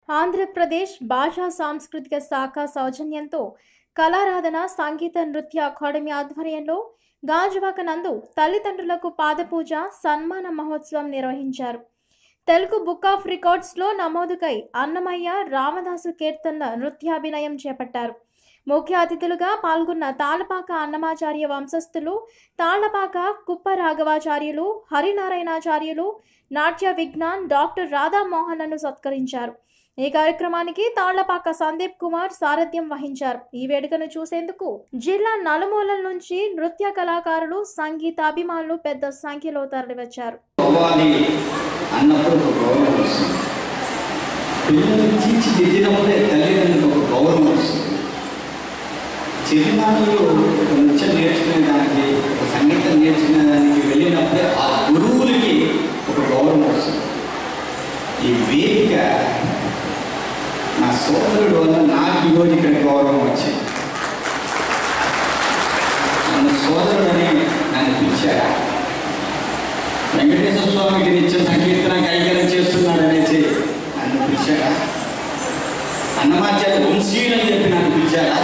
ఆంధ్రప్రదేశ్ భాషా సాంస్కృతిక శాఖ సౌజన్యంతో కళారాధన సంగీత నృత్య అకాడమీ ఆధ్వర్యంలో గాజువాక నందు తల్లిదండ్రులకు పాదపూజ సన్మాన మహోత్సవం నిర్వహించారు తెలుగు బుక్ ఆఫ్ రికార్డ్స్లో నమోదుకై అన్నమయ్య రామదాసు కీర్తన నృత్యాభినయం చేపట్టారు ముఖ్య అతిథులుగా పాల్గొన్న తాళపాక అన్నమాచార్య వంశస్థులు తాళ్లపాక కుప్ప రాఘవాచార్యులు హరినారాయణాచార్యులు నాట్య విజ్ఞాన్ డాక్టర్ రాధామోహన్లను సత్కరించారు ఈ కార్యక్రమానికి తాళ్లపాక సందీప్ కుమార్ సారథ్యం వహించారు ఈ వేడుకను చూసేందుకు జిల్లా నలుమూలల నుంచి నృత్య కళాకారులు సంగీత అభిమానులు పెద్ద సంఖ్యలో తరలివచ్చారు అవ్వాలి అన్నప్పుడు ఒక గౌరవం వస్తుంది పిల్లల్ని తీర్చిదిద్దినప్పుడే తల్లిదండ్రులకు ఒక గౌరవం వస్తుంది చిరునాళ్ళు ఒక నృత్యం నేర్చుకునేదానికి ఒక సంగీతం నేర్చుకునేదానికి వెళ్ళినప్పుడే ఆ గురువులకి ఒక గౌరవం వస్తుంది ఈ వేదిక నా సోదరుడు వల్ల నాకు ఈరోజు ఇక్కడ గౌరవం వచ్చింది నన్ను సోదరుడని నన్ను పిలిచాడు వెంకటేశ్వర స్వామికి నిత్యం సంకీర్తన కైకర్యం చేస్తున్నాడు అనేసి నన్ను పిలిచాడా అన్నమాచార్య వంశీయుడు అని చెప్పి నన్ను పిలిచాడా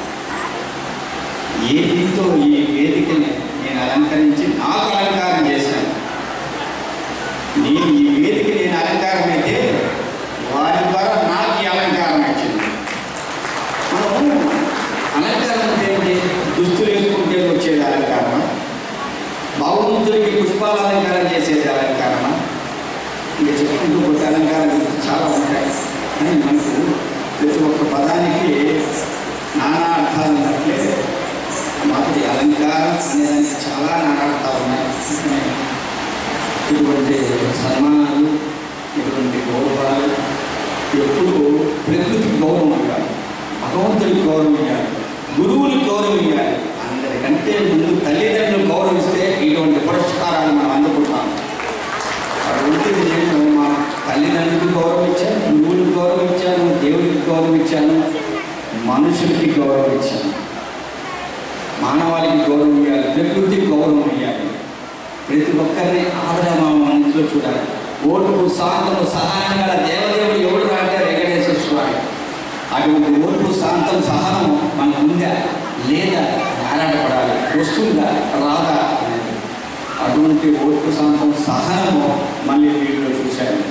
ఏ దీంతో ఈ వేదికని నేను అలంకరించి నాకు అలంకారం చేశాను నేను ఈ వేదిక నేను అలంకారం అయితే వారి ద్వారా నాకు ఈ అలంకారం వచ్చింది మనము అలంకారం అంటే ఏంటి? దుస్తులు వేసుకుంటే వచ్చేది అలంకారమా భగవంతుడికి పుష్పాల అలంకారం చేసేది అలంకారమా ఇంకా చెప్పుకుంటూ పోతే అలంకారం చాలా ఉంటాయి కానీ మనకు ప్రతి ఒక్క పదానికి నానా అర్థాలు ఉన్నట్లే మొదటి అలంకారం అనేదానికి చాలా నానా అర్థాలు ఉన్నాయి ఇటువంటి సన్మానాలు ఇటువంటి గౌరవాలు ఎప్పుడు ప్రకృతికి గౌరవం ఇవ్వాలి భగవంతుడికి గౌరవం ఇవ్వాలి గురువులకు గౌరవం ఇవ్వాలి అందరికంటే ముందు తల్లిదండ్రులు గౌరవిస్తే ఇటువంటి పురస్కారాలు మనం అందుకుంటాం అటువంటి నేను మా తల్లిదండ్రులకు గౌరవం ఇచ్చాను గురువులకు గౌరవం ఇచ్చాను దేవుడికి గౌరవం ఇచ్చాను మనుషులకి గౌరవం ఇచ్చాను మానవాళికి గౌరవం ఇవ్వాలి ప్రకృతికి గౌరవం ఇవ్వాలి ప్రతి ఒక్కరిని ఆదర మా మనసులో చూడాలి ఓర్పు శాంతము సహనం గల దేవదేవుడు ఎవడు అంటే వెంకటేశ్వర స్వామి అటువంటి ఓర్పు శాంతం సహనము మనకు ఉందా లేదా ఆరాటపడాలి వస్తుందా రాదా అనేది అటువంటి ఓర్పు శాంతం సహనము మళ్ళీ వీడిలో చూశాను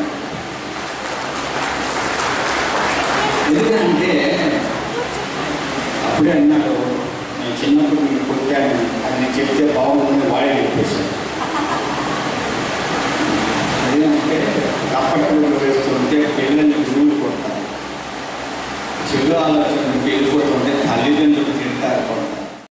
ఎందుకంటే అప్పుడే అన్నాడు నేను చిన్నప్పుడు నేను కొట్టాను అది నేను చెప్తే బాగుందని వాడే చెప్పేశాను అదేంటే అప్పట్లో వేస్తుంటే పిల్లల్ని గురువులు కొడతారు చెడు ఆలోచన వెళ్ళిపోతుంటే